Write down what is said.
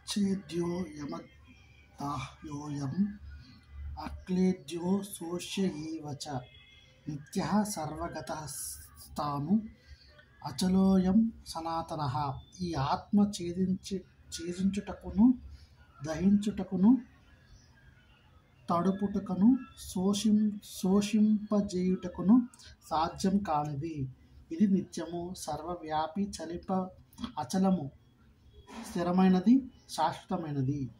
अच्छेद्यो यमदाह्योऽयम् అక్లేద్యో శోష్య ఏవ చ నిత్య సర్వగత స్థాను అచలోయం సనాతన ఈ ఆత్మ ఛేదించి ఛేదించుటకును దహించుటకును తడుపుటకును శోషిం శోషింపజేయుటకును సాధ్యం కానిది ఇది నిత్యము సర్వవ్యాపి చలింప అచలము స్థిరమైనది శాశ్వతమైనది